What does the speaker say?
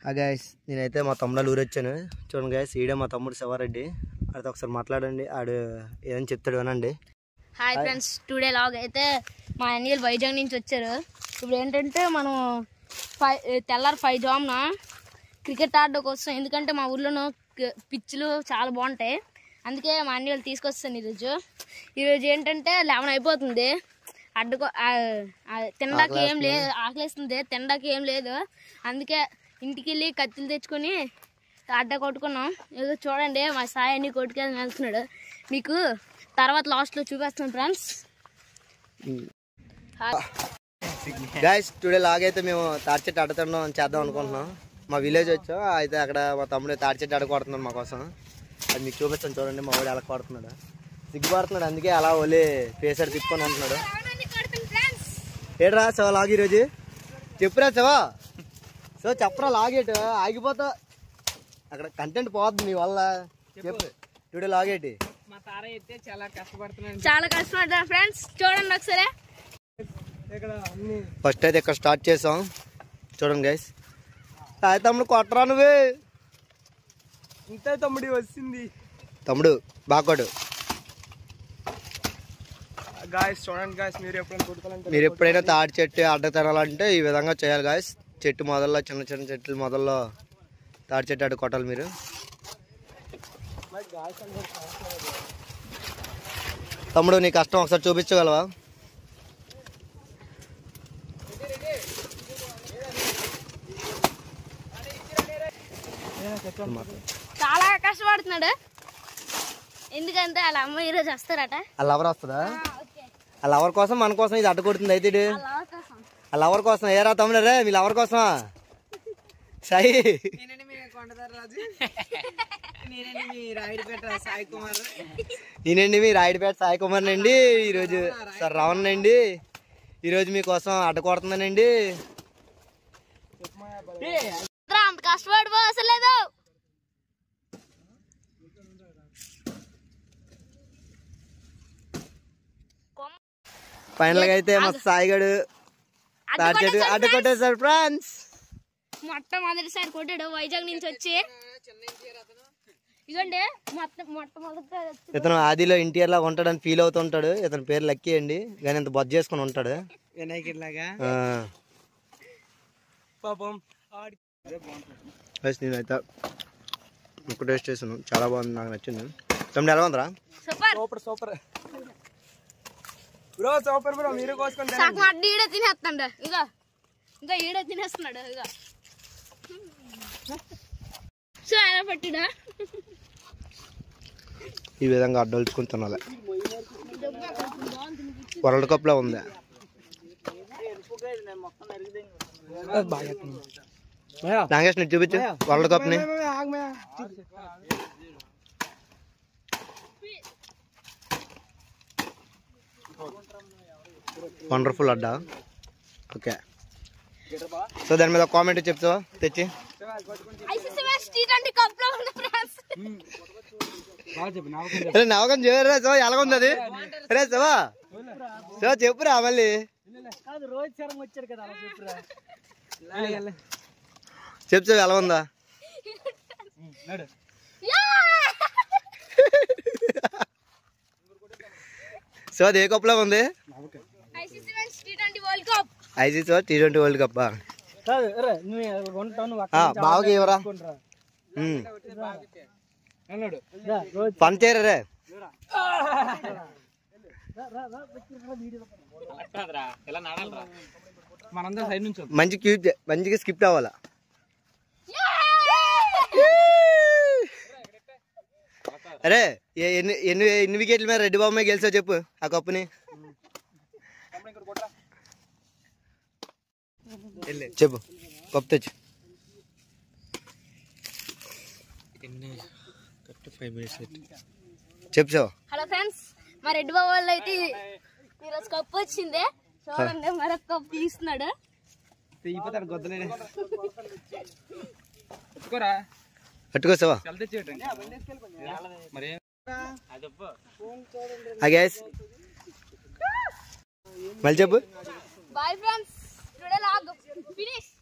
Guys నేనైతే మా తమ్ముడు ఊరు వచ్చాను చూడండి గాయస్ ఈడే మా తమ్ముడు శివారెడ్డి ఆడితో ఒకసారి మాట్లాడండి ఆడు ఏదని చెప్తాడు వినండి హాయ్ ఫ్రెండ్స్ టుడే లాగ్ అయితే మా అన్నయ్యలు వైజాగ్ నుంచి వచ్చారు ఇప్పుడు ఏంటంటే మనం ఫైవ్ తెల్లారి ఫైవ్ జామ్న క్రికెట్ ఆడడం కోసం ఎందుకంటే మా ఊర్లోనూ క- పిచ్చులు చాలా బాగుంటాయి అందుకే మా అన్నయ్యలు తీసుకొస్తాను ఈరోజు ఈరోజు ఏంటంటే లెవెన్ అయిపోతుంది అడ్డుకో ఆ- ఆ తినడానికి ఏం లేదు ఆకలేస్తుంది తినడానికి ఏం లేదు అందుకే ఇంటికి వెళ్ళి కత్తులు తెచ్చుకొని అడ్డ కొట్టుకున్నాం ఏదో చూడండి మా సాయి అన్ని కొట్టుకెళ్ళి వెళ్తున్నాడు మీకు తర్వాత లాస్ట్లో చూపిస్తాను ఫ్రెండ్స్ గాయస్ టుడే లాగైతే మేము తాడి చెట్టు అడ్డతండం చేద్దాం అనుకుంటున్నాం మా విలేజ్ వచ్చాం అయితే అక్కడ మా తమ్ముడు తాడి చెట్టు అడ్డ కొడుతున్నాడు మా కోసం అది మీకు చూపిస్తాను చూడండి మా వాడు ఎలా కొడుతున్నాడు సిగ్గుపడుతున్నాడు అందుకే అలా ఒలి ఫేసర్ తిప్పుకొని ఉంటున్నాడు ఏడ్రా శవ లాగ్ ఈరోజు చెప్పురా శవా సో చెప్పరా లాగేటు ఆగిపోతా అక్కడ కంటెంట్ పోద్ది నీ వల్ల చెప్పు టుడే లాగేటి మా తారయ్య అయితే చాలా కష్టపడుతున్నాడు చాలా కష్టపడ్డారు ఫ్రెండ్స్ చూడండి ఒకసారి ఇక్కడ అన్ని ఫస్ట్ అయితే ఇక్కడ స్టార్ట్ చేసాం చూడండి గైస్ తాయి తమ్ముడు కొట్టరా నువ్వే ఇంత తమ్ముడి వచ్చింది తమ్ముడు బాకోడు గాయస్ చూడండి గాయస్ మీరు ఎప్పుడైనా కొట్టుకోవాలంటే మీరు ఎప్పుడైనా తాడి చెట్టు అడ్డ తినాలంటే ఈ విధంగా చేయాలి గాయస్ చెట్టు మొదల్లో చిన్న చిన్న చెట్లు మొదల్లో తాడి చెట్టు అడ్డు కొట్టాలి మీరు తమ్ముడు నీ కష్టం ఒకసారి చూపించగలవా చాలా కష్టపడుతున్నాడు ఎందుకంటే వాళ్ళ అమ్మ ఈరోజు వస్తారట ఆ లవర్ వస్తుందా ఆ లవర్ కోసం మన కోసం ఇది అడ్డ కొడుతుంది అయితే ఇది. వాళ్ళ అవ్వ కోసం ఆ లవర్ కోసం ఏరా తమ్ముడు రే మీ లవర్ కోసమా సాయి నేనండి మీ కొండదారు రాజు నేనండి మీ రాయుడుపేట సాయి కుమార్ నేనండి మీ రాయుడుపేట సాయి కుమార్ అండి ఈరోజు సార్ రావణ్ అండి ఈరోజు మీకోసం అడ్డ కొడుతున్నానండి ఇద్దరు అంత కష్టపడిపో అసలు లేదు ఫైనల్ గా అయితే మా సాయిగడు తాడి చెట్టు అడ్డు కొట్టేశారు ఫ్రాన్స్ మొట్టమొదటిసారి కొట్టాడు వైజాగ్ నుంచి వచ్చి ఇదండి మొట్ట మొట్టమొదటి ఇతను ఆదిలో ఇంటీరియర్ లాగా ఉంటాడని ఫీల్ అవుతుంటాడు ఇతని పేరు లక్కీ అండి కానీ ఇంత బొజ్జ చేసుకుని ఉంటాడు వినాయకుడి లాగా ఆ, పాపం ఆడి బస్ నేనైతే ఒక టేస్ట్ చేసాను చాలా బాగుంది నాకు నచ్చింది తమ్ముడు ఎలా ఉందిరా super super super bro super bro మీరు కోసుకొని సగం అడ్డు ఈడే తినేస్తాడు ఇక ఇంకా ఈడే తినేస్తున్నాడు ఇక సో ఎలా పట్టిడా ఈ విధంగా అడ్డొలుచుకుని తినాలి వరల్డ్ కప్ లో ఉంది నాగేష్ నీకు చూపించు వరల్డ్ కప్ ని వండర్ఫుల్ అడ్డా ఓకే సో దాని మీద కామెంట్ చెప్తావా తెచ్చి ICC match T twenty cup లో ఉంది ఫ్రాన్స్ అరే నవకం చేయరా సో ఎలాగుంది అది అరే శివా శివ చెప్పురా మళ్ళీ కాదు రోహిత్ శర్మ వచ్చారు కదా అలా చెప్పురా చెప్పు శివ ఎలా ఉందా సో అది ఏ కప్ లో ఉంది ICC match T twenty world cup ICC T twenty world cup కాదు అరే నువ్వు కొంటావు నువ్వు బాగా ఇవ్వరా అన్నాడు రోహిత్ పని చేయరా రే మనందరం సైడ్ నుంచి మంచి క్యూప్ మంచిగా స్కిప్ అవ్వాలా అరే ఏ- ఎన్ని ఎన్ని ఎన్ని వికెట్ల మీద రెడ్డి బాబు మీద గెలిచావు చెప్పు ఆ కప్పుని చెప్పు కప్పు తెచ్చు చెప్పు సార్ హలో ఫ్రెండ్స్ మా రెడ్డి బాబు వాళ్ళు అయితే ఈరోజు కప్ వచ్చింది చూడండి మరొక కప్ తీస్తున్నాడు తీయిపోతాడు గొద్దలే ఎత్తుకోరా పట్టుకోసావా వెళ్తే చేయటండి మరి గ్యాస్ మళ్ళీ చెప్పు boy friends today log finish